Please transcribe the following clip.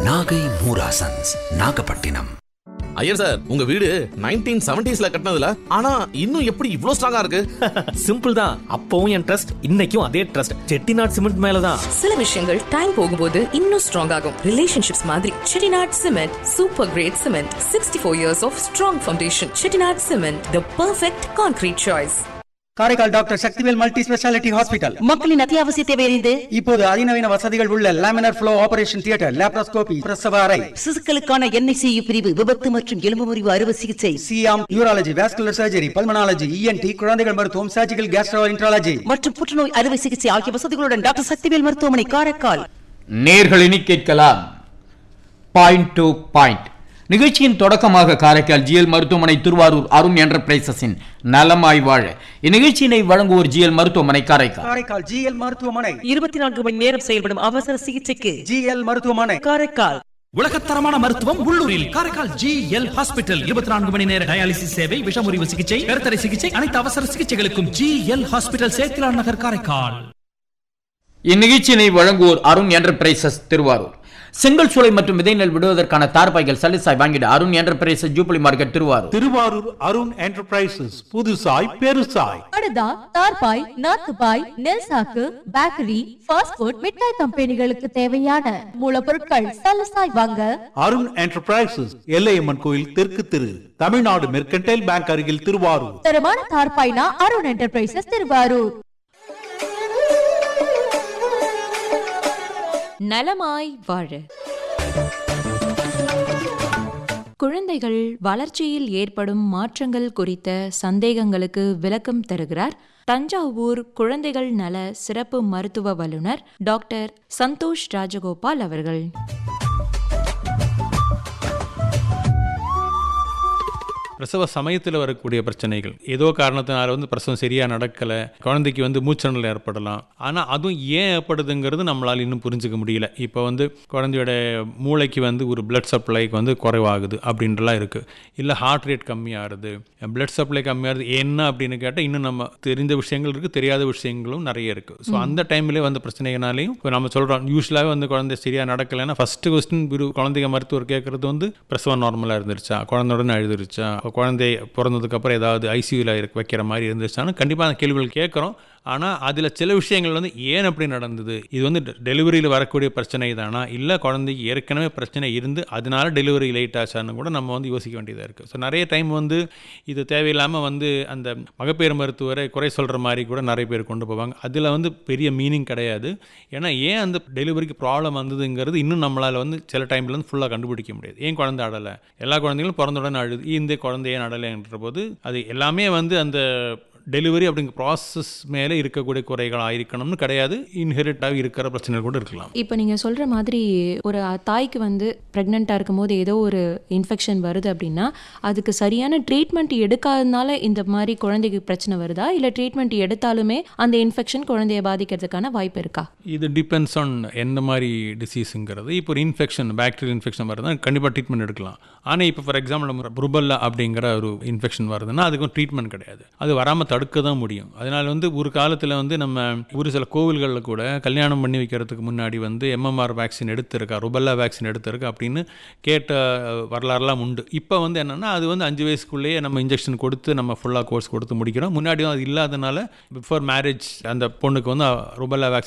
நாகை மூராசன்ஸ் நாகப்பட்டினம் ஐயர் சார் உங்க வீடு நைன்டீன் செவன்டிஸ்ல கட்டினதுல ஆனா இன்னும் எப்படி இவ்ளோ ஸ்ட்ராங்கா இருக்கு சிம்பிள் தான் அப்பவும் என் ட்ரஸ்ட் இன்னைக்கும் அதே ட்ரஸ்ட் செட்டிநாட் சிமெண்ட் மேலதான் சில விஷயங்கள் டைம் போகும்போது இன்னும் ஸ்ட்ராங் ஆகும் ரிலேஷன்ஷிப்ஸ் மாதிரி Chettinad cement super great cement sixty four years of strong foundation Chettinad cement the perfect concrete choice Karaikal doctor Sakthivel multi speciality hospital மக்களின் அத்தியாவசிய தேவையறிந்து இப்போது அதிநவீன வசதிகள் உள்ள laminar flow operation theatre laparoscopy பிரசவ அறை சிசுக்களுக்கான என்ஐசியு பிரிவு விபத்து மற்றும் எலும்பு முறிவு அறுவை சிகிச்சை சியாம் urology vascular surgery pulmonology ENT குழந்தைகள் மருத்துவம் சர்ஜிக்கல் கேஸ்ட்ரோ இன்ட்ராலஜி மற்றும் புற்றுநோய் அறுவை சிகிச்சை ஆகிய வசதிகளுடன் டாக்டர் சக்திவேல் மருத்துவமனை காரைக்கால் நேர்களினி கேட்கலாம் பாயிண்ட் டு பாயிண்ட் நிகழ்ச்சியின் தொடக்கமாக காரைக்கால் ஜிஎல் மருத்துவமனை திருவாரூர் அருண் என்டர்பிரைசஸின் நலமாய் வாழ இந்நிகழ்ச்சியினை வழங்குவோர் ஜிஎல் மருத்துவமனை காரைக்கால் காரைக்கால் ஜிஎல் மருத்துவமனை இருபத்தி நான்கு மணி நேரம் செயல்படும் அவசர சிகிச்சைக்கு ஜிஎல் மருத்துவமனை காரைக்கால் உலகத்தரமான மருத்துவம் உள்ளூரில் காரைக்கால் ஜி எல் ஹாஸ்பிட்டல் இருபத்தி நான்கு மணி நேர டயாலிசிஸ் சேவை விஷமுறிவு சிகிச்சை கருத்தடை சிகிச்சை அனைத்து அவசர சிகிச்சைகளுக்கும் ஜி எல் ஹாஸ்பிட்டல் சேத்திலான் நகர் காரைக்கால் இந்நிகழ்ச்சியினை வழங்குவோர் அருண் என்டர்பிரைசஸ் திருவாரூர் செங்கல் சூளை மற்றும் விதை நெல் விடுவதற்கான தார்பாய்கள் சலிசாய் வாங்கிட Arun enterprises jubilee market Thiruvarur Thiruvarur Arun enterprises புதுசாய் பெருசாய் படுதா தார்பாய் நாத்துபாய் நெல் சாக்கு பேக்கரி ஃபாஸ்ட் ஃபுட் மிட்டாய் கம்பெனிகளுக்கு தேவையான மூலப்பொருட்கள் சலசாய் வாங்க அருண் என்டர்பிரைசஸ் எல்லையம்மன் கோயில் தெற்கு திரு தமிழ்நாடு மெர்கன்டைல் பேங்க் அருகில் திருவாரூர் தரமான தார்பாய்னா அருண் என்டர்பிரைசஸ் திருவாரூர் நலமாய் வாழ குழந்தைகள் வளர்ச்சியில் ஏற்படும் மாற்றங்கள் குறித்த சந்தேகங்களுக்கு விளக்கம் தருகிறார் தஞ்சாவூர் குழந்தைகள் நல சிறப்பு மருத்துவ வல்லுநர் டாக்டர் சந்தோஷ் ராஜகோபால் அவர்கள் பிரசவ சமயத்தில் வரக்கூடிய பிரச்சனைகள் ஏதோ காரணத்தினால வந்து பிரசவம் சரியாக நடக்கலை குழந்தைக்கு வந்து மூச்சணல் ஏற்படலாம் ஆனால் அதுவும் ஏன் ஏற்படுதுங்கிறது நம்மளால் இன்னும் புரிஞ்சுக்க முடியல இப்போ வந்து குழந்தையோட மூளைக்கு வந்து ஒரு பிளட் சப்ளைக்கு வந்து குறைவாகுது அப்படின்றலாம் இருக்குது இல்லை ஹார்ட் ரேட் கம்மியாகுது பிளட் சப்ளை கம்மியாகுது என்ன அப்படின்னு கேட்டால் இன்னும் நம்ம தெரிந்த விஷயங்கள் இருக்குது தெரியாத விஷயங்களும் நிறைய இருக்குது ஸோ அந்த டைம்லேயே வந்த பிரச்சனைகளாலையும் இப்போ நம்ம சொல்கிறோம் யூஸ்வலாகவே வந்து குழந்தை சரியாக நடக்கலைன்னா ஃபஸ்ட்டு கொஸ்டின் குழந்தைங்க மருத்துவர் கேட்குறது வந்து பிரசவம் நார்மலாக இருந்துருச்சா குழந்தையுடன் அழுதுருச்சா குழந்தை பிறந்ததுக்கப்புறம் ஏதாவது ஐசியூவில் இருக்க வைக்கிற மாதிரி இருந்துச்சுன்னா கண்டிப்பாக அந்த கேள்விகள் கேட்குறோம் ஆனால் அதில் சில விஷயங்கள் வந்து ஏன் அப்படி நடந்தது இது வந்து டெலிவரியில் வரக்கூடிய பிரச்சனை தானா இல்லை குழந்தைக்கு ஏற்கனவே பிரச்சனை இருந்து அதனால டெலிவரி லேட் ஆச்சான்னு கூட நம்ம வந்து யோசிக்க வேண்டியதாக இருக்குது ஸோ நிறைய டைம் வந்து இது தேவையில்லாமல் வந்து அந்த மகப்பேறு மருத்துவரை குறை சொல்கிற மாதிரி கூட நிறைய பேர் கொண்டு போவாங்க அதில் வந்து பெரிய மீனிங் கிடையாது ஏன்னா ஏன் அந்த டெலிவரிக்கு ப்ராப்ளம் வந்ததுங்கிறது இன்னும் நம்மளால் வந்து சில டைமில் வந்து ஃபுல்லாக கண்டுபிடிக்க முடியாது ஏன் குழந்தை அடலை எல்லா குழந்தைகளும் பிறந்தவுடனே அழுது இந்த குழந்தைய அடலைன்ற போது அது எல்லாமே வந்து அந்த டெலிவரி அப்படிங்கிற ப்ராசஸ் மேலே இருக்கக்கூடிய குறைகளாக இருக்கணும்னு கிடையாது இன்ஹெரிட்டாக இருக்கிற பிரச்சனைகள் கூட இருக்கலாம் இப்போ நீங்கள் சொல்கிற மாதிரி ஒரு தாய்க்கு வந்து ப்ரெக்னெண்ட்டாக இருக்கும்போது ஏதோ ஒரு இன்ஃபெக்ஷன் வருது அப்படின்னா அதுக்கு சரியான ட்ரீட்மெண்ட் எடுக்காதனால இந்த மாதிரி குழந்தைக்கு பிரச்சனை வருதா இல்லை ட்ரீட்மெண்ட் எடுத்தாலுமே அந்த இன்ஃபெக்ஷன் குழந்தைய பாதிக்கிறதுக்கான வாய்ப்பு இருக்கா இது டிபெண்ட்ஸ் ஆன் எந்த மாதிரி டிசீஸுங்கிறது இப்போ ஒரு இன்ஃபெக்ஷன் பாக்டீரியல் இன்ஃபெக்ஷன் வருதுன்னா கண்டிப்பாக ட்ரீட்மெண்ட் எடுக்கலாம் ஆனால் இப்போ ஃபார் எக்ஸாம்பிள் நம்ம ருபல்லா அப்படிங்கிற ஒரு இன்ஃபெக்ஷன் வருதுன்னா அதுக்கும் ட்ரீட்மெண்ட் கிடையாது அது வராமல் தடுக்க தான் முடியும் அதனால் வந்து ஒரு காலத்தில் வந்து நம்ம ஒரு சில கோவில்களில் கூட கல்யாணம் பண்ணி வைக்கிறதுக்கு முன்னாடி வந்து எம்எம்ஆர் வேக்சின் எடுத்திருக்கா ருபல்லா வேக்சின் எடுத்திருக்கா அப்படின்னு கேட்ட வரலாறுலாம் உண்டு இப்போ வந்து என்னென்னா அது வந்து அஞ்சு வயசுக்குள்ளேயே நம்ம இன்ஜெக்ஷன் கொடுத்து நம்ம ஃபுல்லாக கோர்ஸ் கொடுத்து முடிக்கிறோம் முன்னாடியும் அது இல்லாதனால பிஃபோர் மேரேஜ் அந்த பொண்ணுக்கு வந்து ருபல்லா வேக்சின்